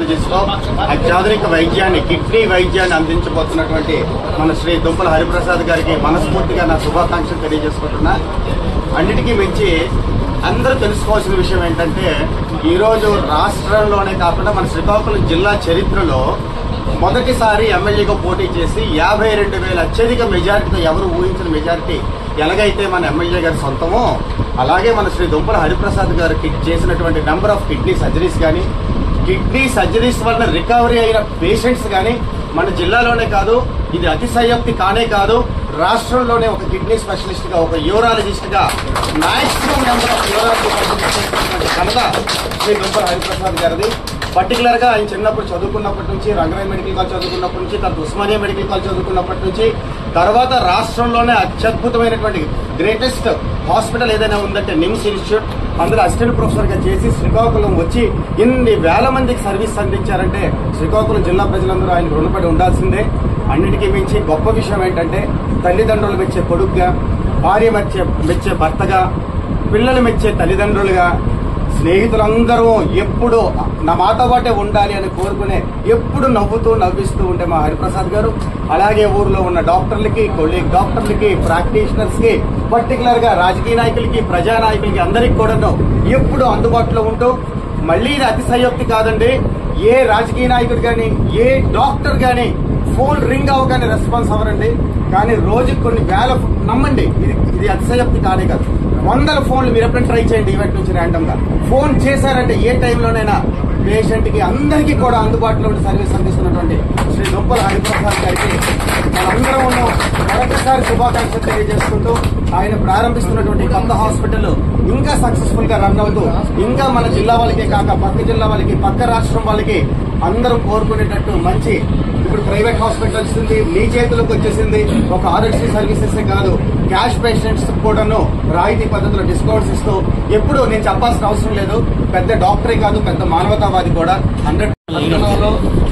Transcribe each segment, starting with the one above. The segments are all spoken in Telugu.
టెక్నాలజీస్ లో అత్యాధునిక వైద్యాన్ని కిడ్నీ వైద్యాన్ని అందించబోతున్నటువంటి మన శ్రీ దుంపల హరిప్రసాద్ గారికి మనస్ఫూర్తిగా నా శుభాకాంక్షలు తెలియజేసుకుంటున్నా అన్నిటికీ మించి అందరూ తెలుసుకోవాల్సిన విషయం ఏంటంటే ఈరోజు రాష్ట్రంలోనే కాకుండా మన శ్రీకాకుళం జిల్లా చరిత్రలో మొదటిసారి ఎమ్మెల్యేగా పోటీ చేసి యాభై రెండు వేల అత్యధిక మెజారిటీతో ఎవరు ఊహించిన మెజారిటీ ఎలాగైతే మన ఎమ్మెల్యే గారి సొంతమో అలాగే మన శ్రీ దుంపల హరిప్రసాద్ గారికి చేసినటువంటి నెంబర్ ఆఫ్ కిడ్నీ సర్జరీస్ కానీ కిడ్నీ సర్జరీస్ వల్ల రికవరీ అయిన పేషెంట్స్ కానీ మన జిల్లాలోనే కాదు ఇది అతిశయోక్తి కానే కాదు రాష్ట్రంలోనే ఒక కిడ్నీ స్పెషలిస్ట్ గా ఒక యూరాలజిస్ట్ గా మాక్సిమం నెంబర్ ఆఫ్ యూరాలజిస్ట్ ఘనత శ్రీ దుంపల హరిప్రసాద్ గారిది పర్టికులర్ గా ఆయన చిన్నప్పుడు చదువుకున్నప్పటి నుంచి రంగరాయ్ మెడికల్ కాలేజ్ చదువుకున్నప్పటి నుంచి తర్వాత ఉస్మానియా మెడికల్ కాలేజ్ చదువుకున్నప్పటి నుంచి తర్వాత రాష్ట్రంలోనే అత్యద్భుతమైనటువంటి గ్రేటెస్ట్ హాస్పిటల్ ఏదైనా ఉందంటే నిమ్స్ ఇన్స్టిట్యూట్ అందులో అసిస్టెంట్ ప్రొఫెసర్ గా చేసి శ్రీకాకుళం వచ్చి ఇన్ని వేల మందికి సర్వీస్ అందించారంటే శ్రీకాకుళం జిల్లా ప్రజలందరూ ఆయన రుణపడి ఉండాల్సిందే అన్నిటికీ మించి గొప్ప విషయం ఏంటంటే తల్లిదండ్రులు మెచ్చే కొడుకుగా భార్య మెచ్చే మెచ్చే భర్తగా పిల్లలు మెచ్చే తల్లిదండ్రులుగా స్నేహితులందరూ ఎప్పుడు నా మాతో పాటే ఉండాలి అని కోరుకునే ఎప్పుడు నవ్వుతూ నవ్విస్తూ ఉంటే మా హరిప్రసాద్ గారు అలాగే ఊర్లో ఉన్న డాక్టర్లకి కొలీగ్ డాక్టర్లకి ప్రాక్టీషనర్స్ కి పర్టికులర్ గా రాజకీయ నాయకులకి ప్రజా నాయకులకి అందరికి కూడా ఎప్పుడు అందుబాటులో ఉంటూ మళ్ళీ ఇది అతిశయోక్తి కాదండి ఏ రాజకీయ నాయకుడు కానీ ఏ డాక్టర్ కానీ ఫోన్ రింగ్ అవ్వగానే రెస్పాన్స్ అవ్వరండి కానీ రోజుకి కొన్ని వేల ఫో- నమ్మండి ఇది ఇది అతిశయోక్తి కానే కాదు వందల ఫోన్లు మీరు ఎప్పుడైనా ట్రై చేయండి ఈవెంట్ నుంచి ర్యాండమ్ గా ఫోన్ చేశారంటే ఏ టైంలోనైనా పేషెంట్ కి అందరికీ కూడా అందుబాటులో ఉండి సర్వీస్ అందిస్తున్నటువంటి శ్రీ దుప్పల హరిప్రసాద్ గారికి మనందరం మరొకసారి శుభాకాంక్షలు తెలియజేసుకుంటూ ఆయన ప్రారంభిస్తున్నటువంటి కొత్త హాస్పిటల్ ఇంకా సక్సెస్ఫుల్ గా రన్ అవుతూ ఇంకా మన జిల్లా వాళ్ళకే కాక పక్క జిల్లా వాళ్ళకి పక్క రాష్ట్రం వాళ్ళకి అందరం కోరుకునేటట్టు మంచి ఇప్పుడు ప్రైవేట్ హాస్పిటల్స్ ఉంది మీ చేతులకు వచ్చేసింది ఒక ఆర్ఎస్సీ సర్వీసెస్ కాదు క్యాష్ పేషెంట్స్ కూడాను రాయితీ పద్ధతిలో డిస్కౌంట్స్ ఇస్తూ ఎప్పుడు నేను చెప్పాల్సిన అవసరం లేదు పెద్ద డాక్టరే కాదు పెద్ద మానవతావాది కూడా హండ్రెడ్ పట్టణంలో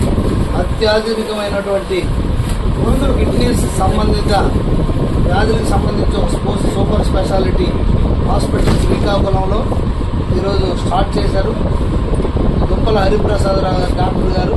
అత్యాధునికమైనటువంటి కిడ్నీస్ సంబంధిత వ్యాధులకు సంబంధించి ఒక స్పోర్ట్స్ సూపర్ స్పెషాలిటీ హాస్పిటల్ శ్రీకాకుళంలో ఈరోజు స్టార్ట్ చేశారు దుప్పల హరిప్రసాద్ రావు గారు డాక్టర్ గారు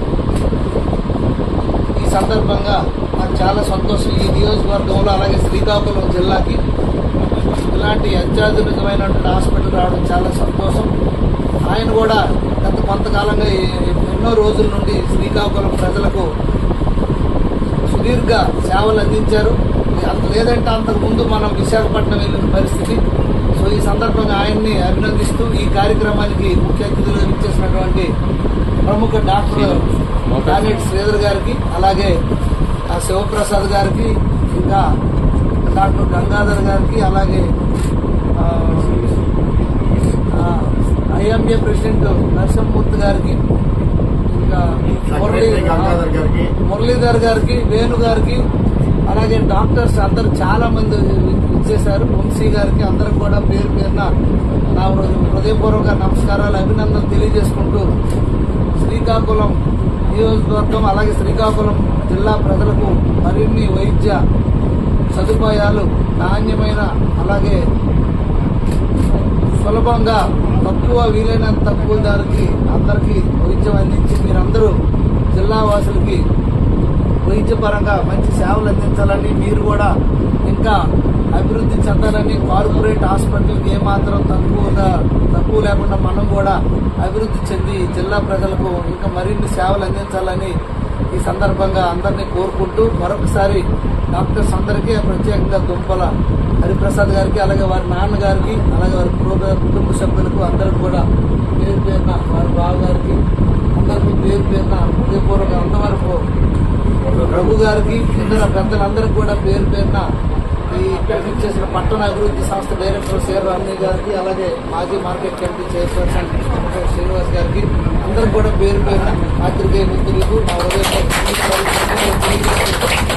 ఈ సందర్భంగా నాకు చాలా సంతోషం ఈ నియోజకవర్గంలో అలాగే శ్రీకాకుళం జిల్లాకి ఇలాంటి అత్యాధునికమైనటువంటి హాస్పిటల్ రావడం చాలా సంతోషం ఆయన కూడా గత కొంతకాలంగా ఎ- ఎన్నో రోజుల నుండి శ్రీకాకుళం ప్రజలకు సుదీర్ఘ సేవలు అందించారు అంత లేదంటే అంతకు ముందు మనం విశాఖపట్నం వెళ్ళిన పరిస్థితి సో ఈ సందర్భంగా ఆయన్ని అభినందిస్తూ ఈ కార్యక్రమానికి ముఖ్య అతిథులుగా ఇచ్చేసినటువంటి ప్రముఖ డాక్టర్ కానేటి శ్రీధర్ గారికి అలాగే ఆ శివప్రసాద్ గారికి ఇంకా డాక్టర్ గంగాధర్ గారికి అలాగే ఆ, ఆ, ఐఎంఏ ప్రెసిడెంట్ నరసింహమూర్తి గారికి ఇంకా మురళీ గంగాధర్ గారికి మురళీధర్ గారికి వేణు గారికి అలాగే డాక్టర్స్ అందరు చాలా మంది ఇచ్చేశారు వంశీ గారికి అందరికి కూడా పేరు పేరున నా హృ- హృదయపూర్వక నమస్కారాలు అభినందనలు తెలియజేసుకుంటూ శ్రీకాకుళం నియోజకవర్గం అలాగే శ్రీకాకుళం జిల్లా ప్రజలకు మరిన్ని వైద్య సదుపాయాలు నాణ్యమైన అలాగే సులభంగా తక్కువ వీలైనంత తక్కువ ధరకి అందరికీ వైద్యం అందించి మీరందరూ జిల్లా వాసులకి వైద్యపరంగా మంచి సేవలు అందించాలని మీరు కూడా ఇంకా అభివృద్ధి చెందాలని కార్పొరేట్ హాస్పిటల్కి ఏమాత్రం తక్కువగా తక్కువ లేకుండా మనం కూడా అభివృద్ధి చెంది జిల్లా ప్రజలకు ఇంకా మరిన్ని సేవలు అందించాలని ఈ సందర్భంగా అందరినీ కోరుకుంటూ మరొకసారి డాక్టర్స్ అందరికీ ప్రత్యేకంగా దుంపల హరిప్రసాద్ గారికి అలాగే వారి నాన్నగారికి అలాగే వారి కుటుంబ- కుటుంబ సభ్యులకు అందరికి కూడా పేరు పేరున వారి బావగారికి అందరికీ పేరు పేరున హృదయపూర్వక అంతవరకు ప్రభు గారికి ఇతర పెద్దలందరికీ కూడా పేరు పేరున ఈ ఇక్కడికి ఇచ్చేసిన పట్టణ అభివృద్ధి సంస్థ డైరెక్టర్ సేర్ రామయ్య గారికి అలాగే మాజీ మార్కెట్ కమిటీ చైర్పర్సన్ శ్రీనివాస్ గారికి అందరికి కూడా పేరు పేరున పాత్రికేయ మిత్రులకు నా ఉదయం